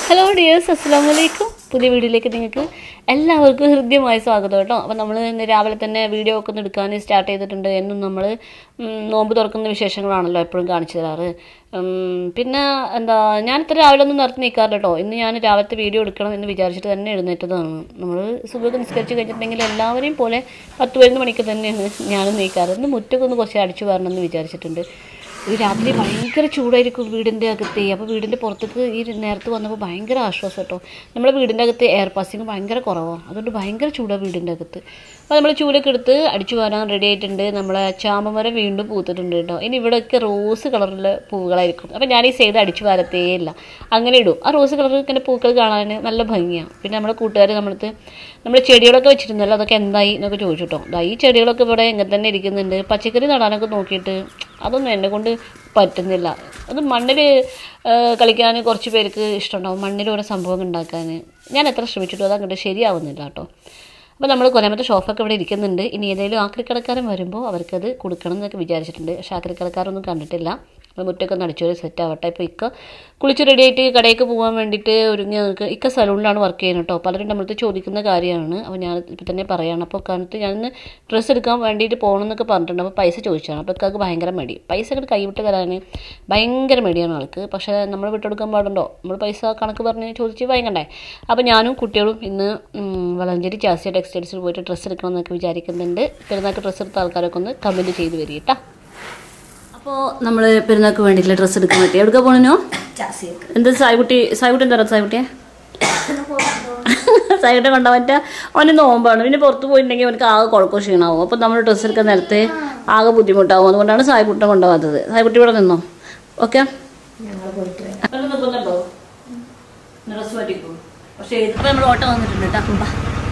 Hello dears അസ്സാം വലൈക്കും പുതിയ വീഡിയോയിലേക്ക് നിങ്ങൾക്ക് എല്ലാവർക്കും ഹൃദ്യമായ സ്വാഗതം കേട്ടോ അപ്പോൾ നമ്മൾ ഇന്ന് രാവിലെ തന്നെ വീഡിയോ ഒക്കെ ഒന്ന് എടുക്കാൻ സ്റ്റാർട്ട് ചെയ്തിട്ടുണ്ട് എന്നും നമ്മൾ നോമ്പ് തുറക്കുന്ന വിശേഷങ്ങളാണല്ലോ എപ്പോഴും കാണിച്ചു തരാറ് ഉം, പിന്നെ എന്താ ഞാൻ ഇത്ര രാവിലെ ഒന്നും നിർത്തി നിൽക്കാറില്ല കേട്ടോ ഇന്ന് ഞാൻ രാവിലത്തെ വീഡിയോ എടുക്കണം എന്ന് വിചാരിച്ചിട്ട് തന്നെ എഴുന്നേറ്റതാണ് നമ്മൾ സുഖമൊക്കെ നിസ്കരിച്ച് കഴിഞ്ഞിട്ടുണ്ടെങ്കിൽ എല്ലാവരെയും പോലെ പത്ത് പതിനൊന്ന് മണിക്ക് തന്നെയാണ് ഞാനും നീക്കാറ് ഇന്ന് മുറ്റൊക്കെ ഒന്ന് കുറച്ച് അടിച്ചു വരണം എന്ന് വിചാരിച്ചിട്ടുണ്ട് ഇത് രാത്രി ഭയങ്കര ചൂടായിരിക്കും വീടിൻ്റെ അകത്തെ അപ്പോൾ വീടിൻ്റെ പുറത്തേക്ക് ഈ നേരത്ത് വന്നപ്പോൾ ഭയങ്കര ആശ്വാസം കേട്ടോ നമ്മുടെ വീടിൻ്റെ അകത്ത് എയർ പാസിങ് ഭയങ്കര കുറവാണ് അതുകൊണ്ട് ഭയങ്കര ചൂടാണ് വീടിൻ്റെ അകത്ത് അപ്പോൾ നമ്മൾ ചൂലൊക്കെ എടുത്ത് അടിച്ചു വരാൻ റെഡി ആയിട്ടുണ്ട് നമ്മളെ ചാമ്പമരം വീണ്ടും പൂത്തിട്ടുണ്ട് കേട്ടോ ഇനി ഇവിടെയൊക്കെ റോസ് കളറിലെ പൂവുകളായിരിക്കും അപ്പോൾ ഞാൻ ഈ സൈഡ് അടിച്ചു വരത്തേ ഇല്ല അങ്ങനെ ഇടും ആ റോസ് കളർ ഇങ്ങനെ പൂക്കൾ കാണാൻ നല്ല ഭംഗിയാണ് പിന്നെ നമ്മുടെ കൂട്ടുകാർ നമ്മളടുത്ത് നമ്മൾ ചെടികളൊക്കെ വെച്ചിരുന്നല്ലോ അതൊക്കെ എന്തായി എന്നൊക്കെ ചോദിച്ചു കേട്ടോ ദാ ഈ ചെടികളൊക്കെ ഇവിടെ എങ്ങനെ തന്നെ ഇരിക്കുന്നുണ്ട് പച്ചക്കറി നടാനൊക്കെ നോക്കിയിട്ട് അതൊന്നും എന്നെ കൊണ്ട് പറ്റുന്നില്ല അത് മണ്ണിൽ കളിക്കാൻ കുറച്ച് പേർക്ക് ഇഷ്ടമുണ്ടാവും മണ്ണിൽ ഓരോ സംഭവം ഉണ്ടാക്കാൻ ഞാൻ എത്ര ശ്രമിച്ചിട്ടും അത് അങ്ങോട്ട് ശരിയാവുന്നില്ല കേട്ടോ അപ്പോൾ നമ്മൾ കൊല്ലമത്തെ ഷോപ്പൊക്കെ ഇവിടെ ഇരിക്കുന്നുണ്ട് ഇനി ഏതെങ്കിലും ആക്രിക്കടക്കാരൻ വരുമ്പോൾ അവർക്കത് കൊടുക്കണം എന്നൊക്കെ വിചാരിച്ചിട്ടുണ്ട് പക്ഷേ ആക്രിക്കടക്കാരൊന്നും കണ്ടിട്ടില്ല അപ്പോൾ മുറ്റൊക്കെ ഒന്ന് അടിച്ചൊരു സെറ്റ് ആവട്ടെ ഇപ്പോൾ ഇക്ക കുളിച്ച് റെഡി ആയിട്ട് കടയിലേക്ക് പോകാൻ വേണ്ടിയിട്ട് ഒരുങ്ങി നമുക്ക് ഇക്ക സലൂണിലാണ് വർക്ക് ചെയ്യുന്നത് കേട്ടോ പലരും നമ്മളടുത്ത് ചോദിക്കുന്ന കാര്യമാണ് അപ്പോൾ ഞാൻ ഇപ്പോൾ തന്നെ പറയുകയാണ് അപ്പോൾ കാലത്ത് ഞാൻ ഡ്രസ്സ് എടുക്കാൻ വേണ്ടിയിട്ട് പോകണം എന്നൊക്കെ പറഞ്ഞിട്ടുണ്ട് അപ്പോൾ പൈസ ചോദിച്ചാണ് അപ്പോൾ ഇക്കാക്ക് ഭയങ്കര മടി പൈസ അങ്ങോട്ട് കൈവിട്ട് തരാൻ ഭയങ്കര മടിയാണ് ആൾക്ക് പക്ഷേ നമ്മൾ വിട്ടെടുക്കാൻ പാടുണ്ടോ നമ്മൾ പൈസ കണക്ക് പറഞ്ഞ് ചോദിച്ച് വാങ്ങണ്ടേ അപ്പോൾ ഞാനും കുട്ടികളും ഇന്ന് ഉം, വളഞ്ചേരി ചാസിയ ടെക്സ്റ്റൈൽസിൽ പോയിട്ട് ഡ്രസ്സ് എടുക്കണം എന്നൊക്കെ വിചാരിക്കുന്നുണ്ട് പെരുന്നാൾക്ക് ഡ്രസ്സ് എടുത്ത ആൾക്കാരൊക്കെ ഒന്ന് കമൻറ്റ് ചെയ്ത് വരിക കേട്ടോ അപ്പോൾ നമ്മൾ പെരുന്നാൾക്ക് വേണ്ടിയിട്ടുള്ള ഡ്രസ്സ് എടുക്കാൻ പറ്റി എവിടെ പോകണോ എന്താ സായ്കുട്ടി സായ്കുട്ടി എന്താ പറയുക സായ്കുട്ടിയെ സായ്കുട്ടി കൊണ്ടാ പറ്റുക അവന് നോമ്പാണ് പിന്നെ പുറത്ത് പോയിട്ടുണ്ടെങ്കിൽ അവനക്ക് ആകെ കുഴപ്പം ക്ഷീണാവും അപ്പോൾ നമ്മൾ ഡ്രസ്സ് എടുക്കാൻ നേരത്തെ ആകെ ബുദ്ധിമുട്ടാവും അതുകൊണ്ടാണ് സായ്കുട്ടിനെ കൊണ്ടുപോകാത്തത് സായ്കുട്ടി ഇവിടെ നിന്നോ ഓക്കെ ഡ്രസ്സ് പറ്റിക്കോ പക്ഷേ ഇതിപ്പോൾ നമ്മൾ ഓട്ടം വന്നിട്ടുണ്ട് കേട്ടോ ബാ.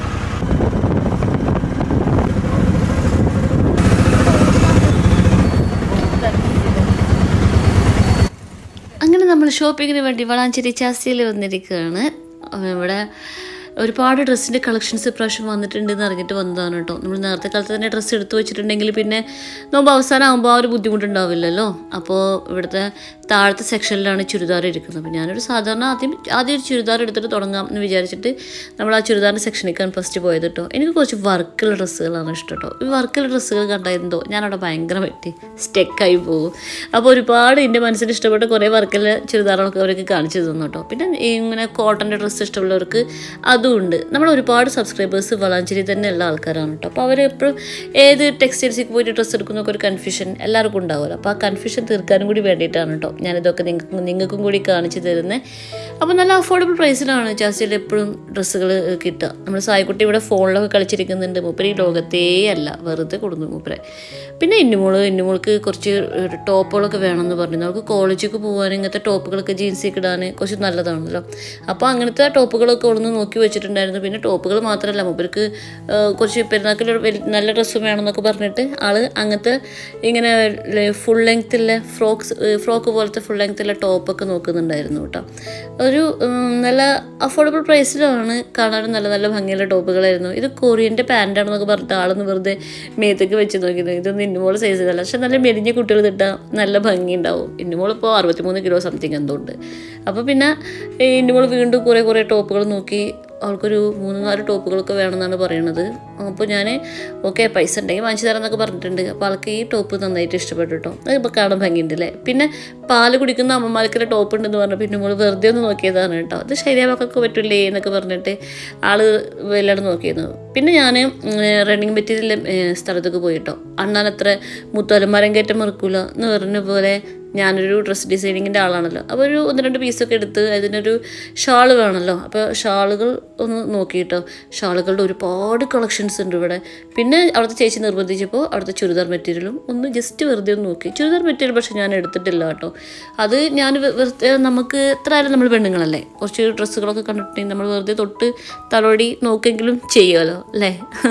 അങ്ങനെ നമ്മൾ ഷോപ്പിങ്ങിന് വേണ്ടി വളാഞ്ചേരി ചാസിയിൽ വന്നിരിക്കുകയാണ് അഹ് ഇവിടെ ഒരുപാട് ഡ്രസ്സിൻ്റെ കളക്ഷൻസ് ഇപ്രാവശ്യം വന്നിട്ടുണ്ട് എന്ന് അറിഞ്ഞിട്ട് വന്നതാണ് കേട്ടോ നമ്മൾ നേരത്തെ കാലത്ത് തന്നെ ഡ്രസ്സ് എടുത്തു വെച്ചിട്ടുണ്ടെങ്കിൽ പിന്നെ നോമ്പ് അവസാനം ആകുമ്പോൾ ആ ഒരു ബുദ്ധിമുട്ടുണ്ടാവില്ലല്ലോ അപ്പോൾ ഇവിടുത്തെ താഴത്തെ സെക്ഷനിലാണ് ചുരിദാർ ഇരിക്കുന്നത് അപ്പോൾ ഞാനൊരു സാധാരണ ആദ്യം ആദ്യം ഒരു ചുരിദാർ എടുത്തിട്ട് തുടങ്ങാം എന്ന് വിചാരിച്ചിട്ട് നമ്മൾ ആ ചുരിദാറിൻ്റെ സെക്ഷനിലേക്കാണ് ഫസ്റ്റ് പോയത് കേട്ടോ എനിക്ക് കുറച്ച് വർക്കുള്ള ഡ്രസ്സുകളാണ് ഇഷ്ടം കേട്ടോ ഈ വർക്കുള്ള ഡ്രസ്സുകൾ കണ്ടായിരുന്നോ ഞാനവിടെ ഭയങ്കര പറ്റി സ്റ്റെക്കായി പോകും അപ്പോൾ ഒരുപാട് എൻ്റെ മനസ്സിന് ഇഷ്ടപ്പെട്ട കുറേ വർക്കുള്ള ചുരിദാറുകളൊക്കെ അവർക്ക് കാണിച്ചു തന്നു കേട്ടോ പിന്നെ ഈ ഇങ്ങനെ കോട്ടൻ്റെ ഡ്രസ്സ് ഇഷ്ടമുള്ളവർക്ക് അതും ഉണ്ട് നമ്മൾ ഒരുപാട് സബ്സ്ക്രൈബേഴ്സ് വളാഞ്ചേരി തന്നെ ഉള്ള ആൾക്കാരാണ് കേട്ടോ അപ്പോൾ അവർ എപ്പോഴും ഏത് ടെക്സ്റ്റൈൽസിൽ പോയിട്ട് ഡ്രസ്സ് എടുക്കുന്നൊക്കെ ഒരു കൺഫ്യൂഷൻ എല്ലാവർക്കും ഉണ്ടാവുമല്ലോ അപ്പോൾ ആ കൺഫ്യൂഷൻ തീർക്കാനും കൂടി വേണ്ടിയിട്ടാണ് കേട്ടോ ഞാനിതൊക്കെ നിങ്ങൾക്ക് നിങ്ങൾക്കും കൂടി കാണിച്ചു തരുന്നത് അപ്പോൾ നല്ല അഫോർഡബിൾ പ്രൈസിലാണ് ജാസ്തിയിൽ എപ്പോഴും ഡ്രസ്സുകൾ കിട്ടുക നമ്മൾ സായിക്കുട്ടി ഇവിടെ ഫോണിലൊക്കെ കളിച്ചിരിക്കുന്നുണ്ട് മൂപ്പര് ഈ ലോകത്തേ അല്ല വെറുതെ കൊടുന്നു മൂപ്പരെ പിന്നെ ഇന്നുമോള് ഇന്നുമോൾക്ക് കുറച്ച് ടോപ്പുകളൊക്കെ വേണമെന്ന് പറഞ്ഞു നമുക്ക് കോളേജിലേക്ക് പോകാൻ ഇങ്ങനത്തെ ടോപ്പുകളൊക്കെ ജീൻസിലേക്ക് ഇടാൻ കുറച്ച് നല്ലതാണല്ലോ അപ്പോൾ അങ്ങനത്തെ ടോപ്പുകളൊക്കെ ഒന്ന് നോക്കി വെച്ചിട്ടുണ്ടായിരുന്നു പിന്നെ ടോപ്പുകൾ മാത്രമല്ല മൂപ്പർക്ക് ആ, കുറച്ച് പെരുന്നാക്കിൽ നല്ല ഡ്രസ്സും വേണമെന്നൊക്കെ പറഞ്ഞിട്ട് ആള് അങ്ങനത്തെ ഇങ്ങനെ ഫുൾ ലെങ്ത്തുള്ള ഫ്രോക്സ് ഫ്രോക്ക് പോലത്തെ ഫുൾ ലെങ്ത്തുള്ള ടോപ്പൊക്കെ നോക്കുന്നുണ്ടായിരുന്നു കേട്ടോ ഒരു ഉം, നല്ല അഫോർഡബിൾ പ്രൈസിലാണ് കാണാനും നല്ല നല്ല ഭംഗിയുള്ള ടോപ്പുകളായിരുന്നു ഇത് കൊറിയൻ്റെ പാൻറ്റാണെന്നൊക്കെ പറഞ്ഞിട്ട് ആളൊന്ന് വെറുതെ മേത്തേക്ക് വെച്ച് നോക്കിയത് ഇതൊന്നും ഇന്നുമോൾ സൈസ് ഇതല്ല പക്ഷെ നല്ല മെലിഞ്ഞ കുട്ടികൾ തിട്ടാൽ നല്ല ഭംഗി ഉണ്ടാവും ഇന്നുമോൾ ഇപ്പോൾ അറുപത്തിമൂന്ന് കിലോ സംതിങ് എന്തോ ഉണ്ട് അപ്പോൾ പിന്നെ ഈ ഇന്നുമോൾ വീണ്ടും കുറേ കുറേ ടോപ്പുകൾ നോക്കി അവൾക്കൊരു മൂന്ന് നാല് ടോപ്പുകളൊക്കെ വേണമെന്നാണ് പറയണത് അപ്പോൾ ഞാൻ ഓക്കെ പൈസ ഉണ്ടെങ്കിൽ വാങ്ങിച്ചു തരാമെന്നൊക്കെ പറഞ്ഞിട്ടുണ്ട് അപ്പോൾ ആൾക്ക് ഈ ടോപ്പ് നന്നായിട്ട് ഇഷ്ടപ്പെട്ടു കേട്ടോ അത് ഇപ്പോൾ കാണാൻ ഭംഗിയുണ്ട് അല്ലേ പിന്നെ പാല് കുടിക്കുന്ന അമ്മമാർക്കൊരു ടോപ്പ് ഉണ്ടെന്ന് പറഞ്ഞു പിന്നെ നമ്മൾ വെറുതെ ഒന്ന് നോക്കിയതാണ് കേട്ടോ അത് ശരിയാവാക്കൊക്കെ പറ്റില്ലേ എന്നൊക്കെ പറഞ്ഞിട്ട് ആള് വല്ലാണ്ട് നോക്കിയിരുന്നു പിന്നെ ഞാൻ റണ്ണിങ് മെറ്റീരിയൽ സ്ഥലത്തേക്ക് പോയി കേട്ടോ അണ്ണാൻ അത്ര മുത്തലമരം കയറ്റം മറക്കൂല എന്ന് പറഞ്ഞ പോലെ ഞാനൊരു ഡ്രസ് ഡിസൈനിങ്ങിൻ്റെ ആളാണല്ലോ അപ്പോൾ ഒരു ഒന്ന് രണ്ട് പീസൊക്കെ എടുത്ത് അതിനൊരു ഷാൾ വേണമല്ലോ അപ്പോൾ ഷാളുകൾ ഒന്ന് നോക്കിയിട്ടോ ഷാളുകളുടെ ഒരുപാട് കളക്ഷൻസ് ഉണ്ട് ഇവിടെ പിന്നെ അവിടുത്തെ ചേച്ചി നിർബന്ധിച്ചപ്പോൾ അവിടുത്തെ ചുരിദാർ മെറ്റീരിയലും ഒന്ന് ജസ്റ്റ് വെറുതെ ഒന്ന് നോക്കി ചുരിദാർ മെറ്റീരിയൽ പക്ഷേ ഞാൻ എടുത്തിട്ടില്ല കേട്ടോ അത് ഞാൻ വെ- വെറുതെ നമുക്ക് എത്ര ആയാലും നമ്മൾ പെണ്ണുങ്ങളല്ലേ കുറച്ച് ഡ്രസ്സുകളൊക്കെ കണ്ടിട്ടുണ്ടെങ്കിൽ നമ്മൾ വെറുതെ തൊട്ട് തലോടി നോക്കെങ്കിലും ചെയ്യുമല്ലോ അല്ലേ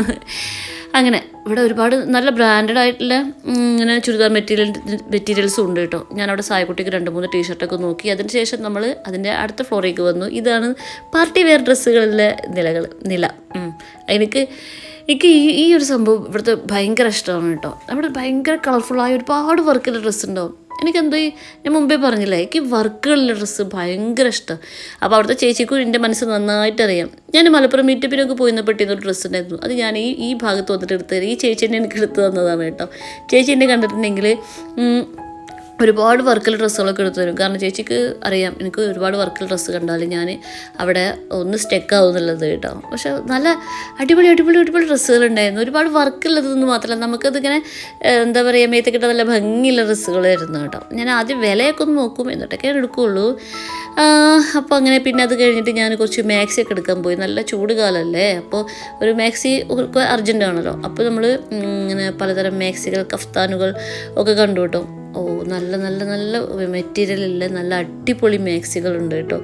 അങ്ങനെ ഇവിടെ ഒരുപാട് നല്ല ബ്രാൻഡഡ് ആയിട്ടുള്ള ഉം, ഇങ്ങനെ ചുരിദാർ മെറ്റീരിയൽ മെറ്റീരിയൽസും ഉണ്ട് കേട്ടോ ഞാൻ അവിടെ സായക്കുട്ടിക്ക് രണ്ട് മൂന്ന് ടീഷർട്ടൊക്കെ നോക്കി അതിന് ശേഷം നമ്മൾ അതിൻ്റെ അടുത്ത ഫ്ലോറിലേക്ക് വന്നു ഇതാണ് പാർട്ടി വെയർ ഡ്രസ്സുകളിലെ നിലകൾ നില ഉം. എനിക്ക് എനിക്ക് ഈ ഈ ഒരു സംഭവം ഇവിടുത്തെ ഭയങ്കര ഇഷ്ടമാണ് കേട്ടോ അവിടെ ഭയങ്കര കളർഫുള്ളായ ഒരുപാട് വർക്കുള്ള ഡ്രസ്സ് ഉണ്ടാവും എനിക്കെന്തോ ഈ ഞാൻ മുമ്പേ പറഞ്ഞില്ലേ എനിക്ക് വർക്കുകളിലെ ഡ്രസ്സ് ഭയങ്കര ഇഷ്ടം അപ്പോൾ അവിടുത്തെ ചേച്ചിക്കും എൻ്റെ മനസ്സ് നന്നായിട്ട് അറിയാം ഞാൻ മലപ്പുറം മീറ്റപ്പിനൊക്കെ പോയി പെട്ടിരുന്ന ഒരു ഡ്രസ്സ് ഉണ്ടായിരുന്നു അത് ഞാൻ ഈ ഈ ഭാഗത്ത് വന്നിട്ട് എടുത്ത് തരും ഈ ചേച്ചി തന്നെ എനിക്ക് എടുത്ത് തന്നതാണ് കേട്ടോ ചേച്ചി എന്നെ കണ്ടിട്ടുണ്ടെങ്കിൽ ഉം, ഒരുപാട് വർക്കിൽ ഡ്രസ്സുകളൊക്കെ എടുത്തു തരും കാരണം ചേച്ചിക്ക് അറിയാം എനിക്ക് ഒരുപാട് വർക്കിൽ ഡ്രസ്സ് കണ്ടാൽ ഞാൻ അവിടെ ഒന്ന് സ്റ്റെക്ക് ആവുന്നുള്ളത് കേട്ടോ പക്ഷെ നല്ല അടിപൊളി അടിപൊളി അടിപൊളി ഡ്രസ്സുകൾ ഉണ്ടായിരുന്നു ഒരുപാട് വർക്കുള്ളതെന്ന് മാത്രമല്ല നമുക്കതിങ്ങനെ ഏഹ്, എന്താ പറയുക മേത്തേക്കിട്ട നല്ല ഭംഗിയുള്ള ഡ്രസ്സുകളായിരുന്നു കേട്ടോ ഞാൻ ആദ്യം വിലയൊക്കെ ഒന്ന് നോക്കും എന്നിട്ടൊക്കെ എടുക്കുകയുള്ളൂ അപ്പോൾ അങ്ങനെ പിന്നെ അത് കഴിഞ്ഞിട്ട് ഞാൻ കുറച്ച് മാക്സി ഒക്കെ എടുക്കാൻ പോയി നല്ല ചൂട് കാലമല്ലേ അപ്പോൾ ഒരു മാക്സി അർജൻ്റ് ആണല്ലോ അപ്പോൾ നമ്മൾ ഇങ്ങനെ പലതരം മാക്സികൾ കഫ്താനുകൾ ഒക്കെ കണ്ടു കേട്ടോ ഓ നല്ല നല്ല നല്ല മെറ്റീരിയലുള്ള നല്ല അടിപൊളി മാക്സികളുണ്ട് കേട്ടോ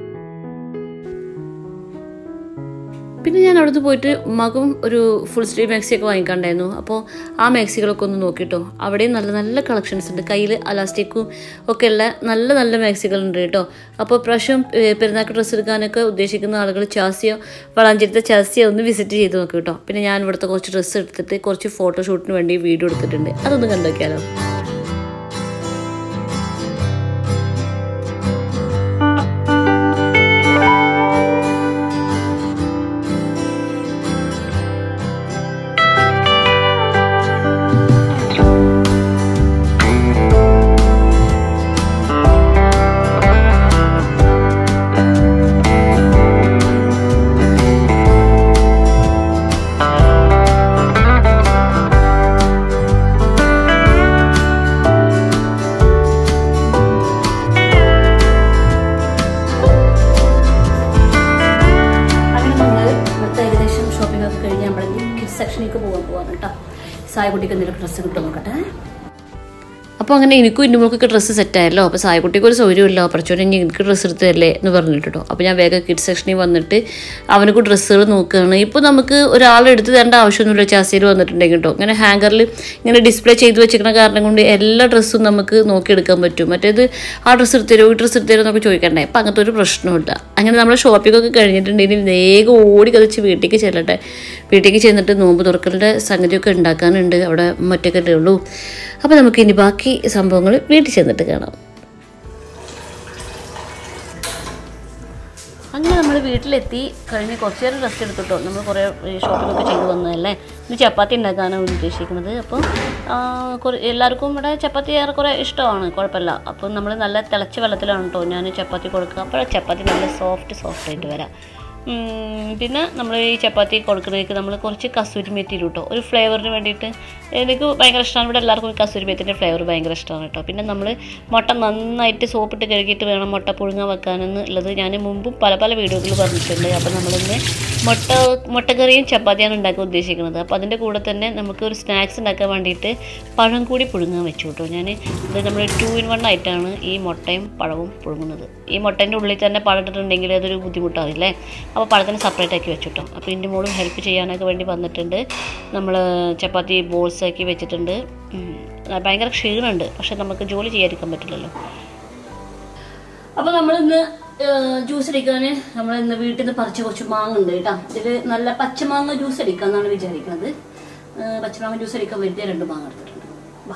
പിന്നെ ഞാൻ അവിടുന്ന് പോയിട്ട് മകം ഒരു ഫുൾ സ്ലീവ് മാക്സി ഒക്കെ വാങ്ങിക്കാണ്ടായിരുന്നു അപ്പോൾ ആ മാക്സികളൊക്കെ ഒന്ന് നോക്കിട്ടോ അവിടെയും നല്ല നല്ല കളക്ഷൻസ് ഉണ്ട് കയ്യിൽ അലാസ്റ്റിക്കും ഒക്കെ ഉള്ള നല്ല നല്ല മാക്സികളുണ്ട് കേട്ടോ അപ്പോൾ പ്രാവശ്യം ഏഹ്, പെരുന്നാൾക്ക് ഡ്രസ്സ് എടുക്കാനൊക്കെ ഉദ്ദേശിക്കുന്ന ആളുകൾ ചാസിയോ വളാഞ്ചേരത്തെ ചാസിയോ ഒന്ന് വിസിറ്റ് ചെയ്ത് നോക്കി കേട്ടോ പിന്നെ ഞാൻ ഇവിടുത്തെ കുറച്ച് ഡ്രസ്സ് എടുത്തിട്ട് കുറച്ച് ഫോട്ടോഷൂട്ടിന് വേണ്ടി വീഡിയോ എടുത്തിട്ടുണ്ട് അതൊന്ന് കണ്ടോക്കിയാലോ അങ്ങനെ നമ്മൾ ഇവിടുത്തെ ഏകദേശം ഷോപ്പിംഗ് ഒക്കെ കഴിഞ്ഞ് നമ്മൾ കിഡ്സ് സെക്ഷനിലേക്ക് പോകാൻ പോവാണ് കേട്ടോ സായക്കുട്ടിക്ക് എന്തെങ്കിലും ഡ്രസ്സ് കിട്ടും നോക്കട്ടെ അപ്പോൾ അങ്ങനെ എനിക്കും എൻ്റെ മോൾക്കൊക്കെ ഡ്രസ്സ് സെറ്റായല്ലോ അപ്പോൾ സായക്കുട്ടിക്ക് ഒരു സൗകര്യമില്ല പഠിച്ചോണ്ട് ഇനി എനിക്ക് ഡ്രസ്സ് എടുത്ത് തരല്ലേ എന്ന് പറഞ്ഞിട്ടോ അപ്പോൾ ഞാൻ വേഗം കിഡ്സ് സെക്ഷനിൽ വന്നിട്ട് അവനക്ക് ഡ്രസ്സുകൾ നോക്കുകയാണ് ഇപ്പോൾ നമുക്ക് ഒരാൾ എടുത്ത് തരേണ്ട ആവശ്യമൊന്നുമില്ല ചാസിയിൽ വന്നിട്ടുണ്ടെങ്കിൽ കേട്ടോ ഇങ്ങനെ ഹാങ്കറിൽ ഇങ്ങനെ ഡിസ്പ്ലേ ചെയ്ത് വെച്ചിരിക്കുന്ന കാരണം കൊണ്ട് എല്ലാ ഡ്രസ്സും നമുക്ക് നോക്കിയെടുക്കാൻ പറ്റും മറ്റേത് ആ ഡ്രസ്സ് എടുത്ത് തരുമോ ഈ ഡ്രസ്സ് എടുത്ത് തരുമോ എന്നൊക്കെ ചോദിക്കണ്ടേ അപ്പോൾ അങ്ങനത്തെ ഒരു പ്രശ്നമില്ല അങ്ങനെ നമ്മൾ ഷോപ്പിംഗ് ഒക്കെ കഴിഞ്ഞിട്ടുണ്ടെങ്കിൽ വേഗം ഓടി കതിച്ച് വീട്ടിലേക്ക് ചെല്ലട്ടെ വീട്ടിലേക്ക് ചെന്നിട്ട് നോമ്പ് തുറക്കലിൻ്റെ സംഗതിയൊക്കെ ഉണ്ടാക്കാനുണ്ട് അവിടെ മറ്റൊക്കെ ഉള്ളൂ അപ്പോൾ നമുക്ക് ഇനി ബാക്കി സംഭവങ്ങൾ വീട്ടിൽ ചെന്നിട്ട് കാണാം അങ്ങനെ നമ്മൾ വീട്ടിലെത്തി കഴിഞ്ഞ് കുറച്ച് നേരം റെസ്റ്റ് എടുത്തിട്ടോ നമ്മൾ കുറേ ഷോപ്പിംഗ് ഒക്കെ ചെയ്ത് വന്നതല്ലേ ഇന്ന് ചപ്പാത്തി ഉണ്ടാക്കാനാണ് ഉദ്ദേശിക്കുന്നത് അപ്പോൾ ആ, കുറേ- എല്ലാവർക്കും ഇവിടെ ചപ്പാത്തി ഏറെക്കുറെ ഇഷ്ടമാണ് കുഴപ്പമില്ല അപ്പോൾ നമ്മൾ നല്ല തിളച്ച വെള്ളത്തിലാണ് കേട്ടോ ഞാൻ ചപ്പാത്തി കൊടുക്കുക അപ്പോൾ ചപ്പാത്തി നല്ല സോഫ്റ്റ് സോഫ്റ്റ് ആയിട്ട് വരാം ഉം, പിന്നെ നമ്മൾ ഈ ചപ്പാത്തി കൊടുക്കുന്നതിലേക്ക് നമ്മൾ കുറച്ച് കസൂരി മെത്തി ഇടും കേട്ടോ ഒരു ഫ്ലേവറിന് വേണ്ടിയിട്ട് എനിക്ക് ഭയങ്കര ഇഷ്ടമാണ് ഇവിടെ എല്ലാവർക്കും ഈ കസൂരി മെത്തിൻ്റെ ഫ്ലേവർ ഭയങ്കര ഇഷ്ടമാണ് കേട്ടോ പിന്നെ നമ്മൾ മുട്ട നന്നായിട്ട് സോപ്പിട്ട് കഴുകിയിട്ട് വേണം മുട്ട പുഴുങ്ങാൻ വെക്കാനെന്ന് ഉള്ളത് ഞാൻ മുമ്പും പല പല വീഡിയോകളിൽ പറഞ്ഞിട്ടുണ്ട് അപ്പോൾ നമ്മളിന്ന് മുട്ട മുട്ടക്കറിയും ചപ്പാത്തിയാണ് ഉണ്ടാക്കാൻ ഉദ്ദേശിക്കുന്നത് അപ്പോൾ അതിൻ്റെ കൂടെ തന്നെ നമുക്ക് ഒരു സ്നാക്സ് ഉണ്ടാക്കാൻ വേണ്ടിയിട്ട് പഴം കൂടി പുഴുങ്ങാൻ വെച്ചു കേട്ടോ ഞാൻ ഇത് നമ്മൾ ടു ഇൻ വൺ ആയിട്ടാണ് ഈ മുട്ടയും പഴവും പുഴുങ്ങുന്നത് ഈ മുട്ടേൻ്റെ ഉള്ളിൽ തന്നെ പഴം ഇട്ടിട്ടുണ്ടെങ്കിൽ അതൊരു ബുദ്ധിമുട്ടാവില്ലേ അപ്പോൾ പഴത്തിന് സെപ്പറേറ്റ് ആക്കി വെച്ചു കേട്ടോ അപ്പോൾ എൻ്റെ മോളും ഹെൽപ്പ് ചെയ്യാനൊക്കെ വേണ്ടി വന്നിട്ടുണ്ട് നമ്മൾ ചപ്പാത്തി ബോൾസ് ആക്കി വെച്ചിട്ടുണ്ട് ഉം. ഭയങ്കര ക്ഷീണമുണ്ട് പക്ഷെ നമുക്ക് ജോലി ചെയ്യാതിരിക്കാൻ പറ്റില്ലല്ലോ അപ്പോൾ നമ്മളിന്ന് ജ്യൂസ് അടിക്കാൻ നമ്മൾ ഇന്ന് വീട്ടിൽ നിന്ന് പറിച്ച് കുറച്ച് മാങ്ങ ഉണ്ട് കേട്ടോ ഇതിൽ നല്ല പച്ചമാങ്ങ ജ്യൂസ് അടിക്കാമെന്നാണ് വിചാരിക്കുന്നത് ഏഹ് പച്ചമാങ്ങ ജ്യൂസ് അടിക്കാൻ വലിയ രണ്ട് മാങ്ങ എടുത്തിട്ടുണ്ട് വാ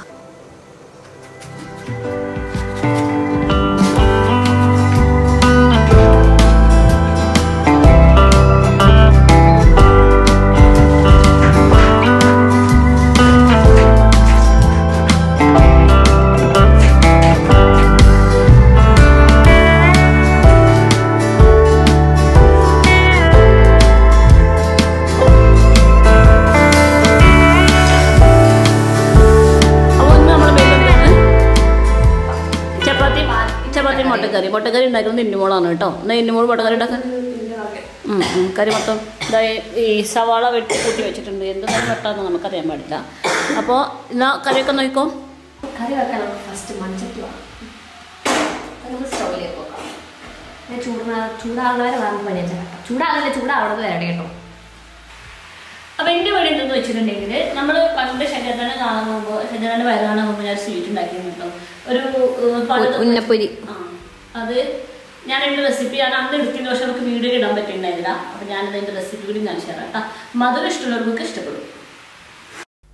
അപ്പോൾ ഒന്ന് നമ്മുടെ മേലുണ്ടാണ് ചപ്പാത്തി ചപ്പാത്തി മുട്ടക്കറി മുട്ടക്കറി ഉണ്ടാക്കുന്നത് ഇന്നുമോളാണ് കേട്ടോ എന്നാൽ ഇന്നുമോൾ മുട്ടക്കറി ഉണ്ടാക്കാൻ ഉം, ഉം. കറി മൊത്തം ഇതാ ഈ സവാള വെട്ടി കൂട്ടി വെച്ചിട്ടുണ്ട് എന്ത് കറി വെട്ടാന്ന് നമുക്കറിയാൻ പാടില്ല അപ്പോൾ എന്നാ കറിയൊക്കെ നോക്കോ കറി വെക്കാൻ നമുക്ക് ഫസ്റ്റ് മൺചട്ടി വേണം അത് നമുക്ക് സ്റ്റൗവിലേക്ക് വെക്കാം പിന്നെ ചൂടാ ചൂടാകുന്ന വരെ വേറെ പണിയാ കേട്ടോ ചൂടാകുന്നില്ല ചൂടാവണത് വരെ കേട്ടോ അപ്പോൾ എൻ്റെ വീട് എന്തെന്ന് വെച്ചിട്ടുണ്ടെങ്കിൽ നമ്മൾ പണ്ട് ശങ്കരനെ കാണാൻ പോകുമ്പോൾ ശങ്കരൻ്റെ വയറ് കാണാൻ പോകുമ്പോൾ ഞാൻ സ്വീറ്റ് ഉണ്ടാക്കിയിരുന്നു കേട്ടോ ഒരു ഏഹ്, പഴം- ഉന്നപ്പൊരി ആ, അത് ഞാൻ എൻ്റെ റെസിപ്പി ഞാൻ അന്ന് എടുത്തതിന് പക്ഷെ നമുക്ക് വീഡിയോ ഇടാൻ പറ്റുന്നുണ്ടായിരുന്നില്ല അപ്പോൾ ഞാനത് എൻ്റെ റെസിപ്പി കൂടി കാണിച്ചു തരാം കേട്ടോ മധുരം ഇഷ്ടമുള്ളവർക്ക് ഇഷ്ടപ്പെടും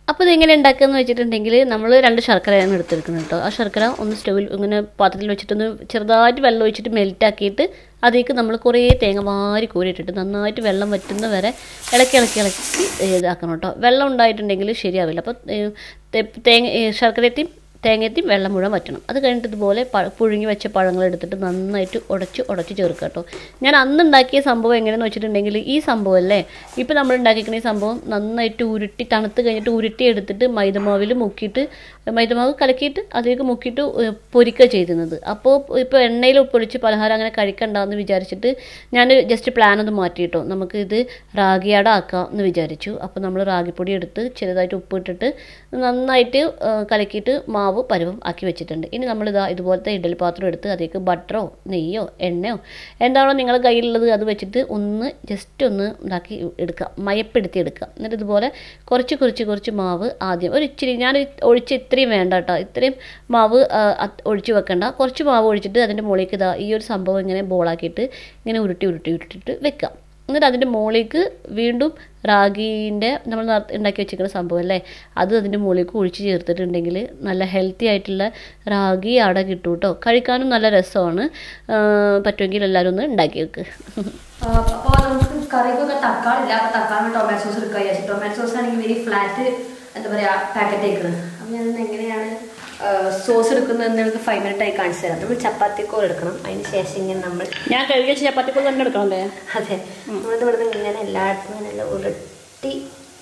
അപ്പോൾ ഇതെങ്ങനെ ഉണ്ടാക്കുകയെന്ന് വെച്ചിട്ടുണ്ടെങ്കിൽ നമ്മൾ രണ്ട് ശർക്കരയാണ് എടുത്തെടുക്കുന്നത് കേട്ടോ ആ ശർക്കര ഒന്ന് സ്റ്റൗവിൽ ഇങ്ങനെ പാത്രത്തിൽ വെച്ചിട്ടൊന്ന് ചെറുതായിട്ട് വെള്ളം ഒഴിച്ചിട്ട് മെൽറ്റാക്കിയിട്ട് അതിലേക്ക് നമ്മൾ കുറേ തേങ്ങ വാരി കോരിയിട്ടിട്ട് നന്നായിട്ട് വെള്ളം വറ്റുന്ന വരെ ഇളക്കി ഇളക്കി ഇളക്കി ഇതാക്കണം കേട്ടോ വെള്ളം ഉണ്ടായിട്ടുണ്ടെങ്കിൽ ശരിയാവില്ല അപ്പോൾ തേങ്ങ ഏ, ശർക്കരത്തെയും തേങ്ങയത്തെയും വെള്ളം മുഴുവൻ വറ്റണം അത് കഴിഞ്ഞിട്ട് ഇതുപോലെ പഴ പുഴുങ്ങി വെച്ച പഴങ്ങൾ എടുത്തിട്ട് നന്നായിട്ട് ഉടച്ച് ഉടച്ച് ചേർക്കുക കേട്ടോ ഞാൻ അന്ന് ഉണ്ടാക്കിയ സംഭവം എങ്ങനെയെന്ന് വെച്ചിട്ടുണ്ടെങ്കിൽ ഈ സംഭവം അല്ലേ ഇപ്പോൾ നമ്മൾ ഉണ്ടാക്കിയിരിക്കുന്ന ഈ സംഭവം നന്നായിട്ട് ഉരുട്ടി തണുത്ത് കഴിഞ്ഞിട്ട് ഉരുട്ടി എടുത്തിട്ട് മൈദമാവിൽ മുക്കിയിട്ട് മൈദമാവ് കലക്കിയിട്ട് അതിലേക്ക് മുക്കിയിട്ട് ഏഹ്, പൊരിക്കുക ചെയ്തിരുന്നത് അപ്പോൾ ഇപ്പോൾ എണ്ണയിൽ പൊരിച്ച് പലഹാരം അങ്ങനെ കഴിക്കണ്ടെന്ന് വിചാരിച്ചിട്ട് ഞാൻ ജസ്റ്റ് പ്ലാൻ ഒന്ന് മാറ്റിയിട്ടോ നമുക്ക് ഇത് റാഗിയാട ആക്കാം എന്ന് വിചാരിച്ചു അപ്പോൾ നമ്മൾ റാഗിപ്പൊടി എടുത്ത് ചെറുതായിട്ട് ഉപ്പിട്ടിട്ട് നന്നായിട്ട് ആ, കലക്കിയിട്ട് മാവ് പരുവം ആക്കി വെച്ചിട്ടുണ്ട് ഇനി നമ്മളിതാ ഇതുപോലത്തെ ഇഡലി പാത്രം എടുത്ത് അതിലേക്ക് ബട്ടറോ നെയ്യോ എണ്ണയോ എന്താണോ നിങ്ങളുടെ കയ്യിലുള്ളത് അത് വെച്ചിട്ട് ഒന്ന് ജസ്റ്റ് ഒന്ന് ഇതാക്കി എടുക്കുക മയപ്പെടുത്തി എടുക്കുക എന്നിട്ട് ഇതുപോലെ കുറച്ച് കുറച്ച് കുറച്ച് മാവ് ആദ്യം ഒരു ഇച്ചിരി ഞാൻ ഒഴിച്ച് ഇത്രയും വേണ്ട കേട്ടോ ഇത്രയും മാവ് ആ, അത് ഒഴിച്ച് വെക്കണ്ട കുറച്ച് മാവ് ഒഴിച്ചിട്ട് അതിൻ്റെ മുകളിലേക്ക് ഇതാ ഈ ഒരു സംഭവം ഇങ്ങനെ ബോളാക്കിയിട്ട് ഇങ്ങനെ ഉരുട്ടി ഉരുട്ടി ഉരുട്ടിയിട്ട് വെക്കാം എന്നിട്ട് അതിൻ്റെ മുകളിലേക്ക് വീണ്ടും റാഗീൻ്റെ നമ്മൾ നേരത്തെ ഉണ്ടാക്കി വെച്ചിരിക്കുന്ന സംഭവം അല്ലേ അത് അതിൻ്റെ മുകളിലേക്ക് ഒഴിച്ച് ചേർത്തിട്ടുണ്ടെങ്കിൽ നല്ല ഹെൽത്തി ആയിട്ടുള്ള റാഗി അട കിട്ടും കേട്ടോ കഴിക്കാനും നല്ല രസമാണ് ആ, പറ്റുമെങ്കിൽ എല്ലാവരും ഒന്ന് ഉണ്ടാക്കി വെക്ക് അപ്പോൾ നമുക്ക് കറിക്കൊക്കെ തക്കാളി ഇല്ല അപ്പോൾ തക്കാളി ടൊമാറ്റോ സോസ് എടുക്കുക വിചാരിച്ചു ടൊമാറ്റോ സോസ് ആണെങ്കിൽ വെരി ഫ്ലാറ്റ് എന്താ പറയുക പാക്കറ്റ് ആക്കുന്നത് അപ്പോൾ ഞാൻ ഇന്ന് എങ്ങനെയാണ് സോസ് എടുക്കുന്നത് എന്ന് നിങ്ങൾക്ക് ഫൈവ് മിനിറ്റ് ആയി കാണിച്ചു തരാം നമ്മൾ ചപ്പാത്തിക്കോ എടുക്കണം അതിന് ശേഷം ഇങ്ങനെ നമ്മൾ ഞാൻ കഴുകിയ ചപ്പാത്തിപ്പോൾ തന്നെ എടുക്കണല്ലേ അതെ നമ്മളിത് ഇവിടുന്ന് ഇങ്ങനെ എല്ലായിടത്തും ഇങ്ങനെ എല്ലാം ഉരുട്ടി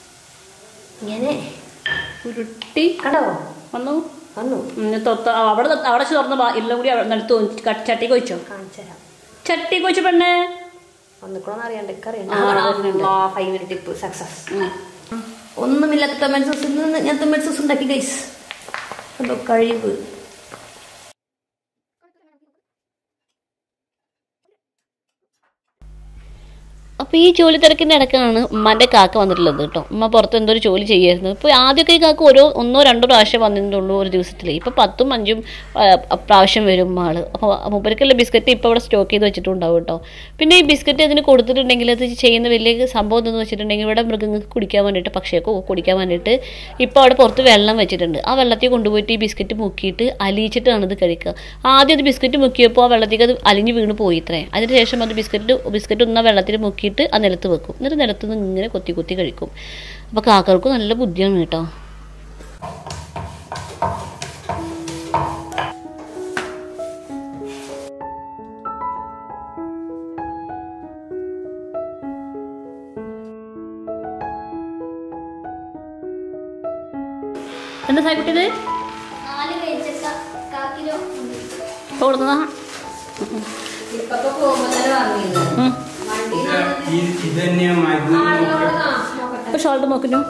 ഇങ്ങനെ ഉരുട്ടി കണ്ടോ വന്നു വന്നു തൊത്ത അവിടെ അവിടെ തുറന്ന എല്ലാം കൂടി നിലത്ത് ചട്ടിക്ക് വെച്ചോ കാണിച്ചു തരാം ചട്ടിക്ക് വെച്ചു പെണ്ണേ വന്നിക്കണോന്ന് അറിയാണ്ട് ഒക്കെ ആ, വരുന്നുണ്ട്. അറിയണ്ട ഫൈവ് മിനിറ്റ് ടിപ്പ് സക്സസ് ഒന്നുമില്ലാത്ത ടൊമാറ്റോ സോസ് ഇന്ന് ഞാൻ ടൊമാറ്റോ സോസ് ഉണ്ടാക്കി ഗൈസ് കണ്ടോ കഴിവ് അപ്പോൾ ഈ ജോലി തിരക്കിൻ്റെ ഇടയ്ക്കാണ് ഉമ്മാൻ്റെ കാക്ക വന്നിട്ടുള്ളത് കേട്ടോ ഉമ്മ പുറത്ത് എന്തോ ഒരു ജോലി ചെയ്യായിരുന്നു ഇപ്പോൾ ആദ്യമൊക്കെ ഈ കാക്ക ഓരോ ഒന്നോ രണ്ടോ പ്രാവശ്യം വന്നിട്ടുള്ളൂ ഒരു ദിവസത്തിൽ ഇപ്പോൾ പത്തും അഞ്ചും ആ, പ്രാവശ്യം വരും ആള് അപ്പോൾ മൂപ്പർക്കുള്ള ബിസ്ക്കറ്റ് ഇപ്പോൾ അവിടെ സ്റ്റോക്ക് ചെയ്ത് വെച്ചിട്ടുണ്ടാവും കേട്ടോ പിന്നെ ഈ ബിസ്ക്കറ്റ് അതിന് കൊടുത്തിട്ടുണ്ടെങ്കിൽ അത് ചെയ്യുന്ന വലിയ സംഭവം എന്തെന്ന് വെച്ചിട്ടുണ്ടെങ്കിൽ ഇവിടെ മൃഗങ്ങൾക്ക് കുടിക്കാൻ വേണ്ടിയിട്ട് പക്ഷിയൊക്കെ കുടിക്കാൻ വേണ്ടിയിട്ട് ഇപ്പോൾ അവിടെ പുറത്ത് വെള്ളം വെച്ചിട്ടുണ്ട് ആ വെള്ളത്തിൽ കൊണ്ടുപോയിട്ട് ഈ ബിസ്ക്കറ്റ് മുക്കിയിട്ട് അലിയിച്ചിട്ടാണ് ഇത് കഴിക്കുക ആദ്യം അത് ബിസ്ക്കറ്റ് മുക്കിയപ്പോൾ ആ വെള്ളത്തേക്ക് അത് അലിഞ്ഞ് വീണ് പോയി ഇത്രേ അതിനുശേഷം അത് ബിസ്ക്കറ്റ് ബിസ്ക്കറ്റ് ഒന്ന് ആ വെള്ളത്തിൽ മുക്കിയിട്ട് ആ നിലത്ത് വെക്കും എന്നിട്ട് നിലത്ത് നിന്ന് ഇങ്ങനെ കൊത്തി കൊത്തി കഴിക്കും അപ്പോൾ കാക്കകൾക്ക് നല്ല ബുദ്ധിയാണ് കേട്ടോ എന്താ സായിക്കുട്ടിയത് നാല് കഴിച്ചക്ക കാ കിലോ ഉണ്ട്. കൊടുത്തതാ ഇപ്പൊ പോകുമ്പോ തന്നെ വാങ്ങിയിരുന്നു ഇത് തന്നെയാ മരുന്ന് നോക്കിയ ഇപ്പോൾ ഷോൾട്ട് നോക്കുന്നു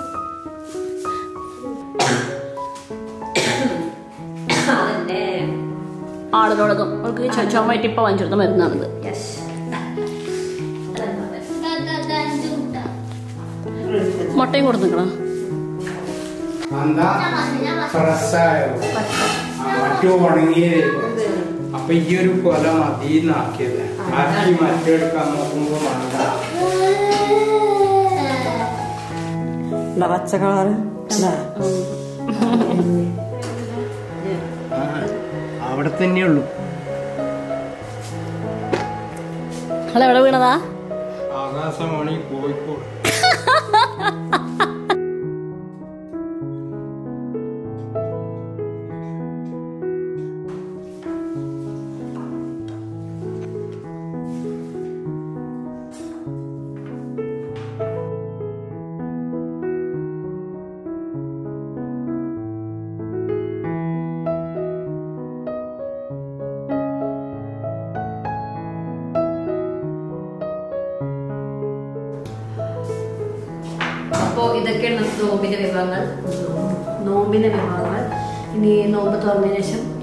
അതന്നെ ആളുകളൊക്കെ അവർക്ക് ചുമയിട്ട് ഇപ്പോൾ വാങ്ങിച്ചെടുത്ത മരുന്നാണിത് യെസ് ദാ, ദാ, ദാ, അഞ്ച് മുട്ട. മുട്ടയും കൊടുത്തിക്കണം എന്താ ഞാൻ പറഞ്ഞു, ഞാൻ പറഞ്ഞു. ഫ്രഷായോ മറ്റു ഉണങ്ങിയത് അപ്പൊ ഈ ഒരു കൊല മതിന്നാക്കിയത് ആക്കി മറ്റെടുക്കാൻ നോക്കുമ്പോ വേണ്ട എന്താ പച്ച കളറ് അല്ലേ ആ, അവിടെ തന്നെയുള്ളൂ അല്ല എവിടെ വീണതാ ആകാശവാണി കോഴിക്കോട് അപ്പോൾ ഇതൊക്കെയാണ് നമുക്ക് നോമ്പിന്റെ വിഭവങ്ങൾ നോമ്പിന്റെ വിഭവങ്ങൾ ഇനി നോമ്പ് തുറന്നതിന് ശേഷം